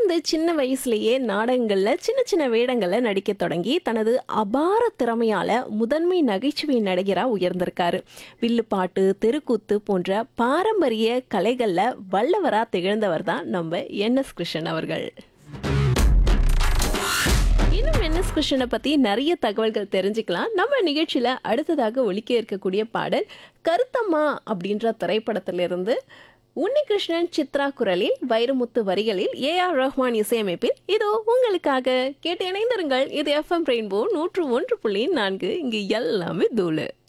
தொடர்ந்து சின்ன வயசுலயே நாடகங்கள்ல சின்ன சின்ன வேடங்கள்ல நடிக்க தொடங்கி தனது அபார திறமையால முதன்மை நகைச்சுவை நடிகரா உயர்ந்திருக்காரு வில்லுப்பாட்டு தெருக்கூத்து போன்ற பாரம்பரிய கலைகள்ல வல்லவரா திகழ்ந்தவர் தான் நம்ம என் எஸ் கிருஷ்ணன் அவர்கள் இன்னும் என்எஸ் கிருஷ்ணனை பத்தி நிறைய தகவல்கள் தெரிஞ்சுக்கலாம் நம்ம நிகழ்ச்சியில அடுத்ததாக ஒலிக்க இருக்கக்கூடிய பாடல் கருத்தம்மா அப்படின்ற திரைப்படத்திலிருந்து உன்னிகிருஷ்ணன் சித்ரா குரலில் வைரமுத்து வரிகளில் ஏ ஆர் ரஹ்மான் இசையமைப்பில் இதோ உங்களுக்காக கேட்டு இணைந்திருங்கள் இது எஃப்எம் ரெயின்போ நூற்று ஒன்று புள்ளி நான்கு இங்கு எல்லாமே தூளு